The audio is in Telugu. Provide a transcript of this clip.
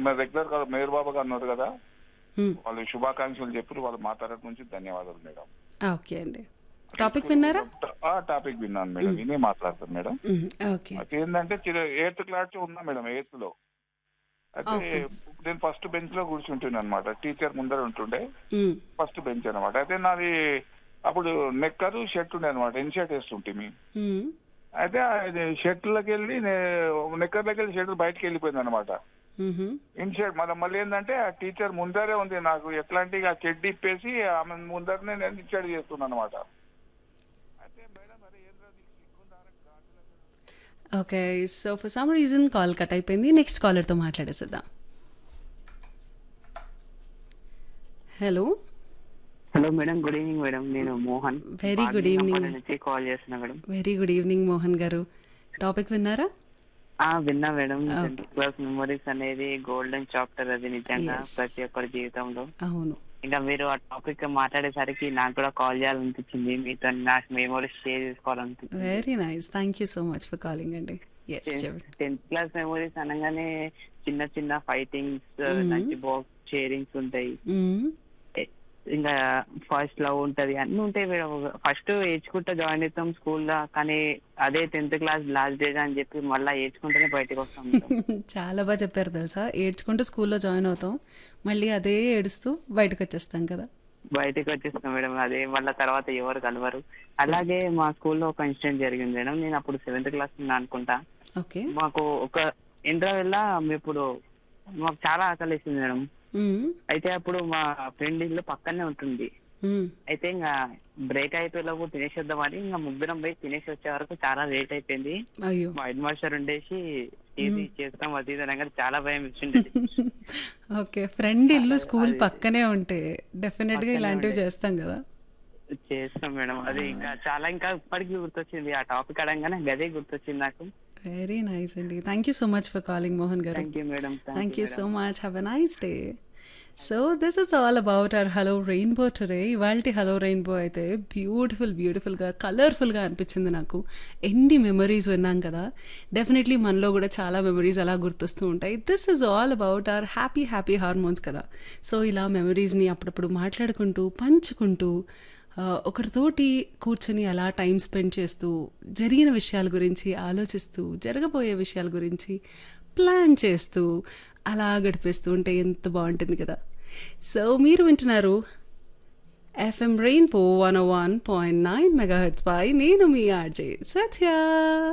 రెగ్యులర్ గా మేయర్ బాబా గారు ఉన్నారు కదా మ్మ్. వాళ్ళు శుభాకాంక్షలు చెప్పి వాళ్ళు మాట్లాడటం నుంచి ధన్యవాదాలు మేడం ఓకే అండి టాపిక్ విన్నారా ఆ టాపిక్ విన్నాను మేడం వినే మాట్లాడతాను మేడం మ్మ్. ఓకే అయితే ఏంటంటే ఎయిత్ క్లాస్ ఉన్నా మేడం ఎయిత్ లో అయితే Okay. నేను ఫస్ట్ బెంచ్ లో కూర్చుంటున్నాను అనమాట టీచర్ ముందర ఉంటుండే మ్మ్. ఫస్ట్ బెంచ్ అనమాట అయితే నాది అప్పుడు నెక్కరు షర్ట్ ఉండే అనమాట ఎన్ షర్ట్ వేస్తుంటే మ్మ్. అయితే అది షర్ట్లకి వెళ్ళి నెక్కర్లకి వెళ్ళి షర్ట్ బయటకు వెళ్ళిపోయింది అనమాట మ్మ్. ఇన్ షర్ట్ మళ్ళీ మళ్ళీ ఏంటంటే ఆ టీచర్ ముందరే ఉంది నాకు ఎట్లాంటి ఆ చెడ్డి ఇప్పేసి ఆమె ముందరనే నేను ఇన్షర్ట్ చేస్తున్నాను అనమాట అయితే మేడం అరే ఏంద్రా నీకు సిగ్గుందా రా గాజులకు? Okay so for some reason call cut అయిపోయింది నెక్స్ట్ కాలర్తో మాట్లాడేసేద్దాం hello hello madam good evening madam నేను Mohan Very good evening. Bagnapalli నుంచి కాల్ చేస్తున్నా madam very good evening Mohan garu topic విన్నారా ఆ విన్నా madam Okay. Tenth class memories అనేది గోల్డెన్ చాప్టర్ అది నిజంగా Yes. ప్రతి ఒక్కరి జీవితంలో అవును ఇంకా మీరు ఆ టాపిక్ మాట్లాడేసరికి నాకు కూడా కాల్ చేయాలనిపించింది మీతో నాకు మెమరీస్ షేర్ చేసుకోవాలనిపించింది very nice thank you so much for calling అండి ఎస్ చెప్పండి టెన్త్ క్లాస్ మెమరీస్ అనగానే చిన్న చిన్న fightings Mhm. Lunch box sharings ఉంటాయి మ్మ్. ఎ- ఇంకా ఫస్ట్ లవ్ ఉంటది అన్ని ఉంటాయి మేడం ఫస్ట్ ఏడ్చుకుంటా జాయిన్ అవుతాం స్కూల్లో కానీ అదే టెన్త్ క్లాస్ లాస్ట్ డే అని చెప్పి మళ్ళీ ఏడ్చుకుంటేనే బయటకు వస్తాం మేడం. చాలా బాగా చెప్పారు తెలుసా ఏడ్చుకుంటూ స్కూల్లో జాయిన్ అవుతాం మళ్ళీ అదే ఏడుస్తూ బయటకు వచ్చేస్తాం కదా బయటకు వచ్చేస్తాం మేడం అదే మళ్ళీ తర్వాత ఎవరు కలవరు అలాగే మా స్కూల్లో ఒక ఇన్సిడెంట్ జరిగింది మేడం నేను అప్పుడు సెవెంత్ క్లాస్ ఉన్నా అనుకుంటా ఓకే మాకు ఒక ఇంటర్వెల్ మేము ఇప్పుడు మాకు చాలా ఆకలిస్తుంది మేడం మ్మ్. అయితే అప్పుడు మా ఫ్రెండ్ ఇల్లు పక్కనే ఉంటుంది మ్మ్. అయితే ఇంకా బ్రేక్ అయిపోయేలోపు తినేసేద్దామని ఇంకా ముగ్గురం పోయి తినేసి వచ్చే వరకు చాలా లేట్ అయిపోయింది అయ్యో మా హెడ్ మాస్టర్ ఉండేసి ఇది చేస్తాం అది ఇది అనగానే చాలా భయం ఇచ్చిండేది ఓకే ఫ్రెండ్ ఇల్లు స్కూల్ అది- పక్కనే ఉంటే డెఫినెట్ గా పక్కనే ఇలాంటివి ఉండే. చేస్తాం కదా చేస్తాం మేడం అది ఇంకా చాలా ఇంకా ఇప్పటికీ గుర్తొచ్చింది ఆ టాపిక్ అడగానే గదే గుర్తొచ్చింది నాకు వెరీ నైస్ అండి thank you so much for calling Mohan garu thank you madam thank you so much have a nice day so this is all about our hello rainbow today ఇవాళ హలో రెయిన్బో అయితే బ్యూటిఫుల్ బ్యూటిఫుల్గా కలర్ఫుల్గా అనిపించింది నాకు ఎన్ని మెమరీస్ విన్నాం కదా డెఫినెట్లీ మనలో కూడా చాలా మెమరీస్ అలా గుర్తొస్తూ ఉంటాయి this is all about our happy happy hormones కదా సో ఇలా మెమరీస్ని అప్పుడప్పుడు మాట్లాడుకుంటూ పంచుకుంటూ ఆ, ఒకరితోటి కూర్చొని అలా టైం స్పెండ్ చేస్తూ జరిగిన విషయాల గురించి ఆలోచిస్తూ జరగబోయే విషయాల గురించి ప్లాన్ చేస్తూ అలా గడిపేస్తూ ఉంటే ఎంత బాగుంటుంది కదా సో మీరు వింటున్నారు FM rainbow one one point nine mega heads పై నేను మీ ఆర్జే సత్య